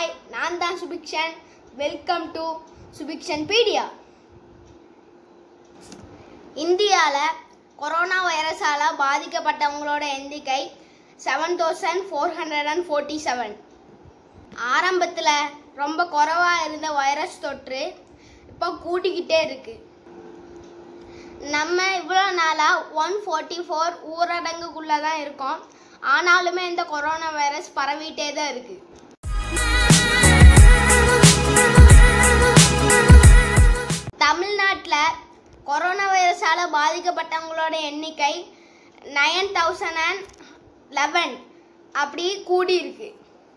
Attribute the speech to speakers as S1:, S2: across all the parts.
S1: hi நான் தான் Subikshan welcome to Subikshan pedia இந்தியாவில் கொரோனா வைரஸால் பாதிக்கப்பட்டவங்களோட எண்ணிக்கை seven thousand four hundred and forty seven ஆரம்பத்தில் ரொம்ப குறைவாக இருந்த வைரஸ் தொற்று இப்போ கூட்டிக்கிட்டே இருக்கு நம்ம இவ்வளோ நாளாக ஒன் ஃபோர்ட்டி ஃபோர் ஊரடங்குக்குள்ளே தான் இருக்கோம் ஆனாலுமே இந்த கொரோனா வைரஸ் பரவிட்டே தான் இருக்கு தமிழ்நாட்டில் கொரோனா வைரஸால் பாதிக்கப்பட்டவங்களோட எண்ணிக்கை நயன் தௌசண்ட் அண்ட் லெவன் அப்படி கூடி இருக்கு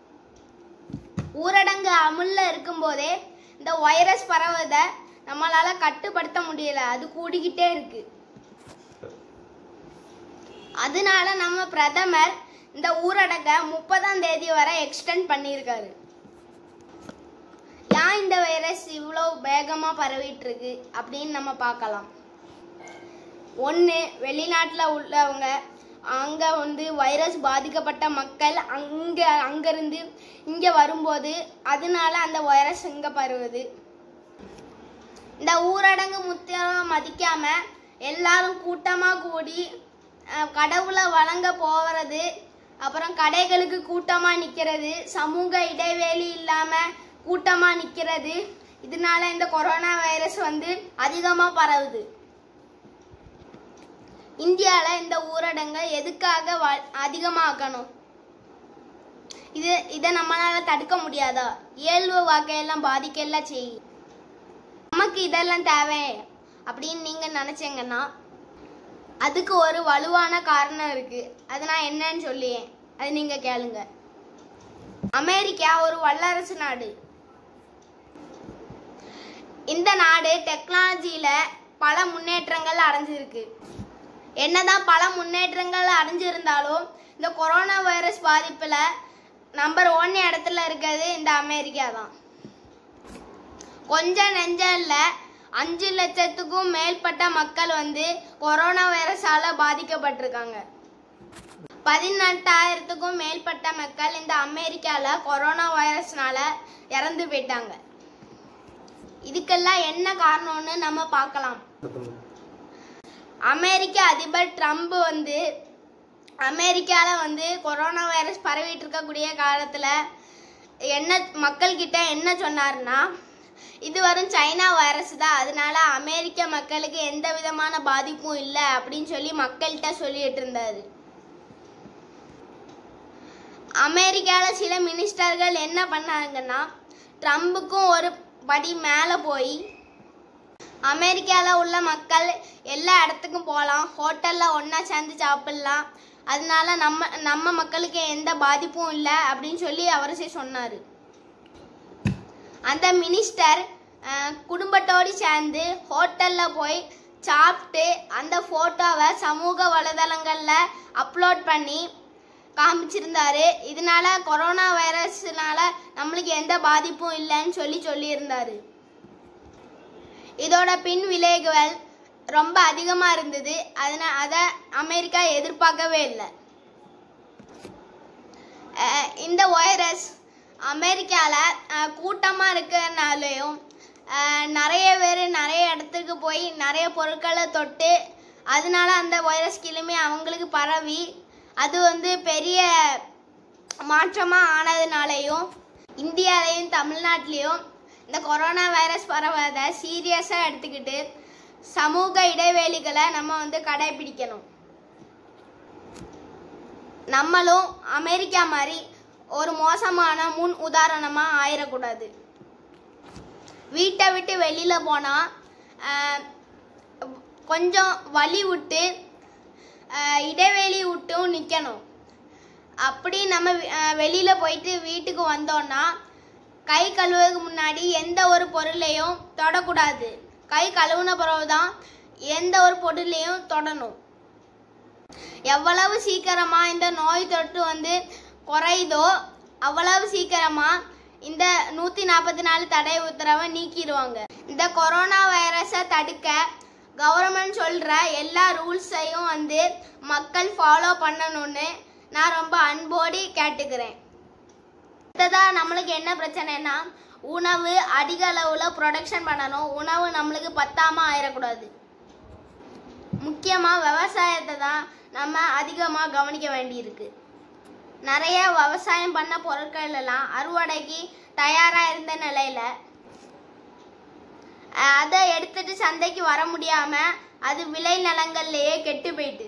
S1: ஊரடங்கு அமுல்ல இருக்கும்போதே இந்த வைரஸ் பரவதை நம்மளால கட்டுப்படுத்த முடியல அது கூடிக்கிட்டே இருக்கு அதனால நம்ம பிரதமர் இந்த ஊரடங்கை முப்பதாம் தேதி வரை எக்ஸ்டெண்ட் பண்ணியிருக்காரு ஏன் இந்த வைரஸ் இவ்வளோ வேகமாக பரவிட்டு இருக்கு அப்படின்னு நம்ம பார்க்கலாம் ஒன்று வெளிநாட்டில் உள்ளவங்க அங்கே வந்து வைரஸ் பாதிக்கப்பட்ட மக்கள் அங்கே அங்கேருந்து இங்கே வரும்போது அதனால அந்த வைரஸ் இங்கே பரவுது இந்த ஊரடங்கு முத்திரம் மதிக்காம எல்லாரும் கூட்டமாக கூடி அஹ், கடவுளை வணங்க போகிறது அப்புறம் கடைகளுக்கு கூட்டமாக நிற்கிறது சமூக இடைவெளி இல்லாமல் கூட்டமாக நிற்கிறது இதனால இந்த கொரோனா வைரஸ் வந்து அதிகமாக பரவுது இந்தியாவில் இந்த ஊரடங்கை எதுக்காக வ- அதிகமாக்கணும் இது இதை நம்மளால தடுக்க முடியாதா இயல்பு வாழ்க்கையெல்லாம் பாதிக்கெல்லாம் செய்யும் நமக்கு இதெல்லாம் தேவை அப்படின்னு நீங்க நினைச்சீங்கன்னா அதுக்கு ஒரு வலுவான காரணம் இருக்கு அது நான் என்னன்னு சொல்லியேன் அது நீங்க கேளுங்க அமெரிக்கா ஒரு வல்லரசு நாடு இந்த நாடு டெக்னாலஜியில பல முன்னேற்றங்கள் அடைஞ்சிருக்கு என்னதான் பல முன்னேற்றங்கள் அடைஞ்சிருந்தாலும் இந்த கொரோனா வைரஸ் பாதிப்புல நம்பர் ஒன் இடத்துல இருக்கிறது இந்த அமெரிக்கா தான் கொஞ்சம் நெஞ்சம் இல்ல அஞ்சு லட்சத்துக்கும் மேற்பட்ட மக்கள் வந்து கொரோனா வைரஸால பாதிக்கப்பட்டிருக்காங்க பதினெட்டாயிரத்துக்கும் மேற்பட்ட மக்கள் இந்த அமெரிக்கால கொரோனா வைரஸ்னால இறந்து போயிட்டாங்க இதுக்கெல்லாம் என்ன காரணம்னு நம்ம பார்க்கலாம் அமெரிக்க அதிபர் ட்ரம்ப் வந்து அமெரிக்காவில் வந்து கொரோனா வைரஸ் பரவிட்டு இருக்கக்கூடிய காலத்தில் என்ன மக்கள்கிட்ட என்ன சொன்னாருன்னா இது வரும் சைனா வைரஸ் தான் அதனால அமெரிக்க மக்களுக்கு எந்த விதமான பாதிப்பும் இல்லை அப்படின்னு சொல்லி மக்கள்கிட்ட சொல்லிட்டு இருந்தாரு அமெரிக்காவில் சில மினிஸ்டர்கள் என்ன பண்ணாங்கன்னா ட்ரம்புக்கும் ஒரு படி மேலே போய் அமெரிக்காவில் உள்ள மக்கள் எல்லா இடத்துக்கும் போகலாம் ஹோட்டலில் ஒன்றா சேர்ந்து சாப்பிட்லாம் அதனால நம்ம நம்ம மக்களுக்கு எந்த பாதிப்பும் இல்லை அப்படின்னு சொல்லி அவரே சொன்னார் அந்த மினிஸ்டர் அஹ், குடும்பத்தோடு சேர்ந்து ஹோட்டலில் போய் சாப்பிட்டு அந்த ஃபோட்டோவை சமூக வலைதளங்களில் அப்லோட் பண்ணி காமிச்சிருந்தாரு இதனால கொரோனா வைரஸ்னால நம்மளுக்கு எந்த பாதிப்பும் இல்லைன்னு சொல்லி சொல்லியிருந்தாரு இதோட பின் விளைவுகள் ரொம்ப அதிகமாக இருந்தது அதனால் அதை அமெரிக்கா எதிர்பார்க்கவே இல்லை அஹ் இந்த வைரஸ் அமெரிக்காவில் கூட்டமாக இருக்கிறனாலையும் அஹ் நிறைய பேர் நிறைய இடத்துக்கு போய் நிறைய பொருட்களை தொட்டு அதனால அந்த வைரஸ் கிளம்பி அவங்களுக்கு பரவி அது வந்து பெரிய மாற்றமாக ஆனதுனாலையும் இந்தியாலையும் தமிழ்நாட்டிலையும் இந்த கொரோனா வைரஸ் பரவாத சீரியஸாக எடுத்துக்கிட்டு சமூக இடைவெளிகளை நம்ம வந்து கடைபிடிக்கணும் நம்மளும் அமெரிக்கா மாதிரி ஒரு மோசமான முன் உதாரணமாக ஆயிடக்கூடாது வீட்டை விட்டு வெளியில் போனால் கொஞ்சம் வழி விட்டு ஆஹ், இடைவெளி விட்டும் நிற்கணும் அப்படி நம்ம வெளியில் போயிட்டு வீட்டுக்கு வந்தோன்னா கை கழுவுறதுக்கு முன்னாடி எந்த ஒரு பொருளையும் தொடக்கூடாது கை கழுவுன பிறகு தான் எந்த ஒரு பொருளையும் தொடணும் எவ்வளவு சீக்கிரமா இந்த நோய் தொற்று வந்து குறையுதோ அவ்வளவு சீக்கிரமா இந்த நூத்தி நாற்பத்தி நாலு தடை உத்தரவை நீக்கிடுவாங்க இந்த கொரோனா வைரஸை தடுக்க கவர்மெண்ட் சொல்ற எல்லா ரூல்ஸையும் வந்து மக்கள் ஃபாலோ பண்ணணும்னு நான் ரொம்ப அன்போடு கேட்டுக்கிறேன் அடுத்ததா நம்மளுக்கு என்ன பிரச்சனைனா உணவு அதிக அளவுல ப்ரொடக்ஷன் பண்ணணும் உணவு நம்மளுக்கு பத்தாம ஆயிடக்கூடாது முக்கியமா விவசாயத்தை தான் நம்ம அதிகமா கவனிக்க வேண்டியிருக்கு நிறைய விவசாயம் பண்ண பொருட்கள் எல்லாம் அறுவடைக்கு தயாரா இருந்த நிலையில அஹ், அதை எடுத்துட்டு சந்தைக்கு வர முடியாம அது விளை நிலங்கள்லயே கெட்டு போயிட்டு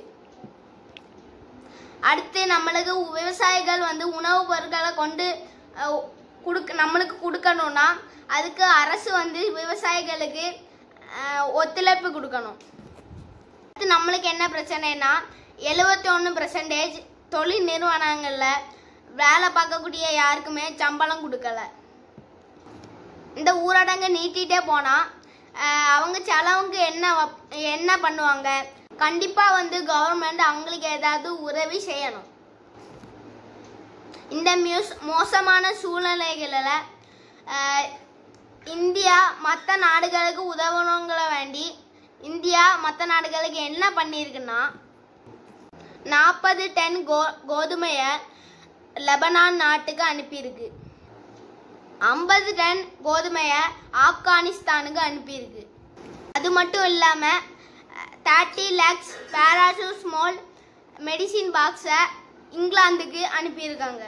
S1: அடுத்து நம்மளுக்கு உ- விவசாயிகள் வந்து உணவுப் பொருட்களை கொண்டு அஹ், கொடுக்க நம்மளுக்கு கொடுக்கணும்னா அதுக்கு அரசு வந்து விவசாயிகளுக்கு அஹ், ஒத்துழைப்பு கொடுக்கணும் அடுத்து நம்மளுக்கு என்ன பிரச்சனைனா எழுபத்தி ஒன்று பர்சன்டேஜ் தொழில் நிறுவனங்களில் வேலை பார்க்கக்கூடிய யாருக்குமே சம்பளம் கொடுக்கல இந்த ஊரடங்கு நீட்டிகிட்டே போனால் அவங்க செலவுக்கு என்ன வப்- என்ன பண்ணுவாங்க கண்டிப்பாக வந்து கவர்மெண்ட் அவங்களுக்கு ஏதாவது உதவி செய்யணும் இந்த மியூஸ் மோசமான சூழ்நிலைகளில் அஹ், இந்தியா மற்ற நாடுகளுக்கு உதவணுங்கிற வேண்டி இந்தியா மற்ற நாடுகளுக்கு என்ன பண்ணியிருக்குன்னா நாற்பது டன் கோ கோதுமையை லெபனான் நாட்டுக்கு அனுப்பியிருக்கு ஐம்பது டன் கோதுமையை ஆப்கானிஸ்தானுக்கு அனுப்பியிருக்கு அது மட்டும் இல்லாமல் தேர்ட்டி லேக்ஸ் பேராசூஸ்மோல் மெடிசின் பாக்ஸை இங்கிலாந்துக்கு அனுப்பியிருக்காங்க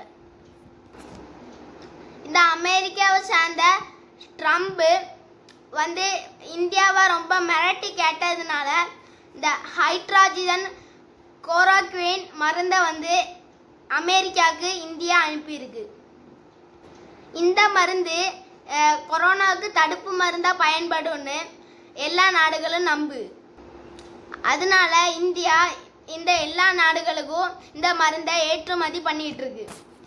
S1: இந்த அமெரிக்காவை சேர்ந்த ட்ரம்ப்பு வந்து இந்தியாவை ரொம்ப மிரட்டி கேட்டதுனால இந்த ஹைட்ராஜிதன் கோராக்வின் மருந்தை வந்து அமெரிக்காவுக்கு இந்தியா அனுப்பியிருக்கு இந்த மருந்து அஹ், கொரோனாவுக்கு தடுப்பு மருந்தாக பயன்படும்னு எல்லா நாடுகளும் நம்பு அதனால இந்தியா இந்த எல்லா நாடுகளுக்கும் இந்த மருந்தை ஏற்றுமதி பண்ணிட்டு இருக்கு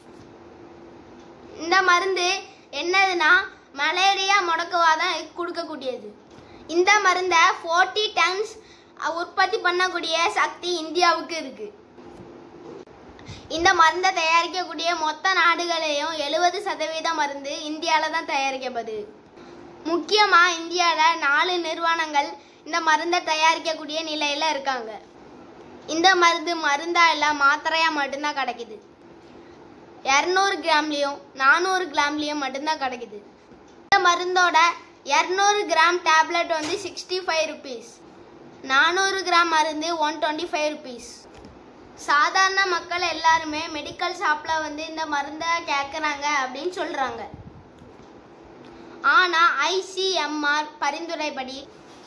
S1: இந்த மருந்து என்னதுன்னா மலேரியா முடக்குவாதம் கொடுக்கக்கூடியது இந்த மருந்தை ஃபோர்ட்டி டன்ஸ் உற்பத்தி பண்ணக்கூடிய சக்தி இந்தியாவுக்கு இருக்கு இந்த மருந்தை தயாரிக்கக்கூடிய மொத்த நாடுகளையும் எழுபது சதவீத மருந்து இந்தியாவில் தான் தயாரிக்கப்படுது முக்கியமாக இந்தியாவில் நாலு நிறுவனங்கள் இந்த மருந்தை தயாரிக்கக்கூடிய நிலையில் இருக்காங்க இந்த மருந்து மருந்தா இல்லை மாத்திரையாக மட்டும்தான் கிடைக்குது இரநூறு கிராம்லேயும் நானூறு கிராம்லேயும் மட்டும்தான் கிடைக்குது இந்த மருந்தோட இரநூறு கிராம் டேப்லெட் வந்து சிக்ஸ்டி ஃபைவ் ருபீஸ் நானூறு கிராம் மருந்து ஒன் டுவெண்ட்டி ஃபைவ் ருபீஸ் சாதாரண மக்கள் எல்லாருமே மெடிக்கல் ஷாப்பில் வந்து இந்த மருந்தை கேட்குறாங்க அப்படின்னு சொல்கிறாங்க ஆனால் ஐசிஎம்ஆர் பரிந்துரைப்படி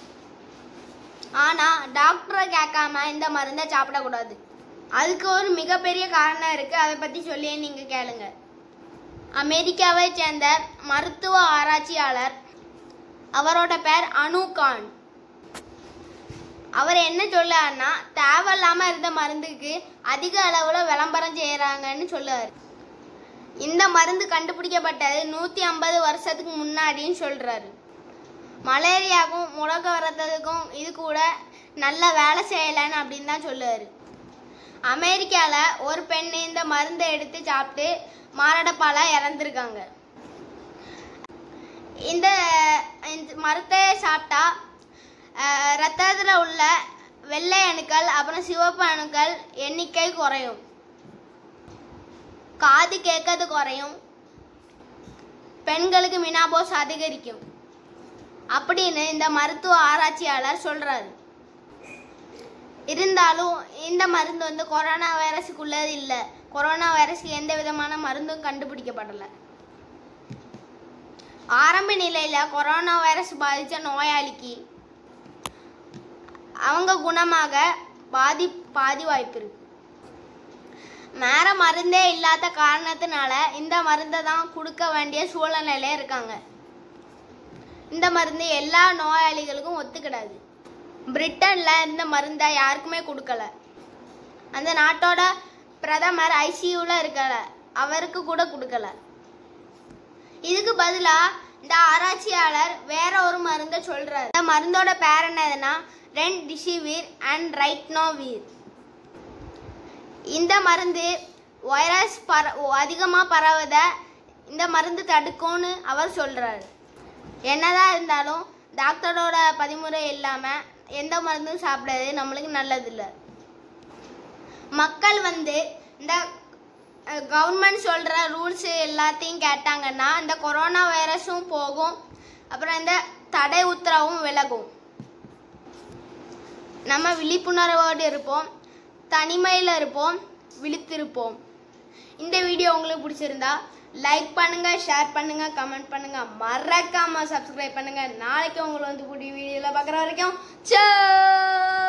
S1: ஆனால் டாக்டரை கேட்காம இந்த மருந்தை சாப்பிடக்கூடாது அதுக்கு ஒரு மிகப்பெரிய காரணம் இருக்குது அதை பற்றி சொல்லி நீங்கள் கேளுங்க அமெரிக்காவை சேர்ந்த மருத்துவ ஆராய்ச்சியாளர் அவரோட பேர் அனு கான் அவர் என்ன சொல்லாருன்னா தேவையில்லாம இருந்த மருந்துக்கு அதிக அளவுல விளம்பரம் செய்யறாங்கன்னு சொல்லுவார் இந்த மருந்து கண்டுபிடிக்கப்பட்டது நூத்தி ஐம்பது வருஷத்துக்கு முன்னாடின்னு சொல்றாரு மலேரியாவுக்கும் முடக்க வரதுக்கும் இது கூட நல்ல வேலை செய்யலைன்னு அப்படின்னு தான் சொல்லுவாரு அமெரிக்காவில் ஒரு பெண் இந்த மருந்தை எடுத்து சாப்பிட்டு மாரடைப்பால இறந்துருக்காங்க இந்த இந்த மருந்தை சாப்பிட்டா அஹ், ரத்தத்துல உள்ள வெள்ளை அணுக்கள் அப்புறம் சிவப்பு அணுக்கள் எண்ணிக்கை குறையும் காது கேட்கறது குறையும் பெண்களுக்கு மினாபோஸ் அதிகரிக்கும் அப்படின்னு இந்த மருத்துவ ஆராய்ச்சியாளர் சொல்றாரு இருந்தாலும் இந்த மருந்து வந்து கொரோனா வைரஸுக்குள்ளது இல்லை கொரோனா வைரஸ்க்கு எந்த விதமான மருந்தும் கண்டுபிடிக்கப்படலை ஆரம்ப நிலையில கொரோனா வைரஸ் பாதிச்ச நோயாளிக்கு அவங்க குணமாக பாதி பாதி வாய்ப்பு இருக்கு வேற மருந்தே இல்லாத காரணத்தினால இந்த மருந்தை தான் கொடுக்க வேண்டிய சூழ்நிலையில இருக்காங்க இந்த மருந்து எல்லா நோயாளிகளுக்கும் ஒத்துக்கிடாது பிரிட்டன்ல இந்த மருந்தை யாருக்குமே கொடுக்கல அந்த நாட்டோட பிரதமர் ஐசியூல இருக்கல அவருக்கு கூட கொடுக்கல இதுக்கு பதிலா இந்த ஆராய்ச்சியாளர் வேற ஒரு மருந்தை சொல்றாரு இந்த மருந்தோட பேர் என்னதுன்னா ரென் டிசிவீர் அண்ட் ரைட்னோவீர் இந்த மருந்து வைரஸ் பர அதிகமாக பரவத இந்த மருந்து தடுக்கும்னு அவர் சொல்றாரு என்னதான் இருந்தாலும் டாக்டரோட பதிமுறை இல்லாமல் எந்த மருந்தும் சாப்பிடாது நம்மளுக்கு நல்லதில்லை மக்கள் வந்து இந்த கவர்மெண்ட் சொல்கிற ரூல்ஸ் எல்லாத்தையும் கேட்டாங்கன்னா இந்த கொரோனா வைரஸும் போகும் அப்புறம் இந்த தடை உத்தரவும் விலகும் நம்ம விழிப்புணர்வோடு இருப்போம் தனிமையில் இருப்போம் விழித்திருப்போம் இந்த வீடியோ உங்களுக்கு பிடிச்சிருந்தா லைக் பண்ணுங்க ஷேர் பண்ணுங்க கமெண்ட் பண்ணுங்க மறக்காம சப்ஸ்கிரைப் பண்ணுங்க நாளைக்கு உங்களை வந்து புதிய வீடியோல பார்க்குற வரைக்கும் சே